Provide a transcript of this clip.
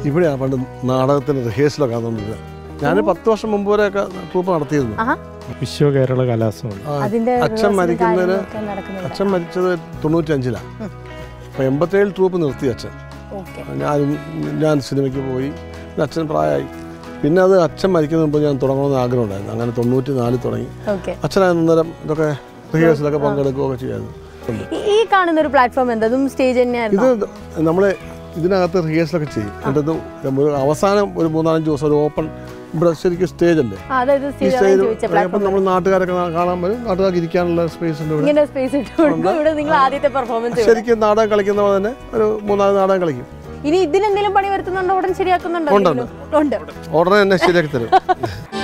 ഇവിടെയാണ് പണ്ട് നാടകത്തിന് റിഹേഴ്സലൊക്കെ നടന്നുകൊണ്ടിരുന്നത് ഞാൻ പത്ത് വർഷം മുമ്പ് വരെയൊക്കെ ട്രൂപ്പ് നടത്തിയിരുന്നു ആഹാ വിശ്വ കേരള കലാസമിതി ആ, അതിന്റെ അച്ഛൻ rehearsal മരിക്കുന്നതിന് കാര്യങ്ങളൊക്കെ നടക്കുന്നുണ്ട്. അച്ഛൻ മരിച്ചത് തൊണ്ണൂറ്റഞ്ചിലാണ് അപ്പോൾ എൺപത്തേഴ് ട്രൂപ്പ് നിർത്തി അച്ഛൻ ഓക്കെ ഞാനും ഞാൻ സിനിമയ്ക്ക് പോയി പിന്നെ അച്ഛൻ പ്രായമായി പിന്നെ അത് അച്ഛൻ മരിക്കുന്ന മുമ്പ് ഞാൻ തുടങ്ങണമെന്ന് ആഗ്രഹം ഉണ്ടായിരുന്നു അങ്ങനെ തൊണ്ണൂറ്റി നാലിൽ തുടങ്ങി ഓക്കെ അച്ഛൻ അന്നേരം ഇതൊക്കെ റിഹേഴ്സലൊക്കെ പങ്കെടുക്കുകയൊക്കെ ചെയ്യായിരുന്നു ഉണ്ട്. ഈ- ഈ കാണുന്ന ഒരു പ്ലാറ്റ്ഫോം എന്താ അതും സ്റ്റേജ് തന്നെയായിരുന്നു ഇത് നമ്മൾ ഇതിനകത്ത് റിഹേഴ്സലൊക്കെ ചെയ്യും എന്നിട്ട് ഇത് ഒരു അവസാനം ഒരു മൂന്നാലഞ്ച് ദിവസം ഒരു ഓപ്പൺ ഇവിടെ ശരിക്കും സ്റ്റേജ് ഉണ്ട് ആ, അതായത് ഈ സ്റ്റേജ് സ്റ്റേജ് ചോദിച്ച അപ്പം പ്ലാറ്റ്ഫോം നമ്മൾ നാട്ടുകാരൊക്കെ നാ- കാണാൻ വരും നാട്ടുകാർക്ക് ഇരിക്കാനുള്ള സ്പേസ് ഉണ്ട് ഇവിടെ ഇങ്ങനെ സ്പേസ് ഇട്ട് കൊടുക്കും ഇവിടെ നിങ്ങൾ ആദ്യത്തെ പെർഫോമൻസ് ശരിക്കും നാടകം കളിക്കുന്ന പോലെ തന്നെ ഒരു മൂന്നാല് നാടകം കളിക്കും ഇനി ഇതിനെന്തെങ്കിലും പണി വരുത്തുന്നുണ്ടോ ഉടൻ ശരിയാക്കുന്നുണ്ടോ ഉണ്ട്, എന്തെങ്കിലും? ഉണ്ട് ഉടനെ തന്നെ ശരിയാക്കി തരും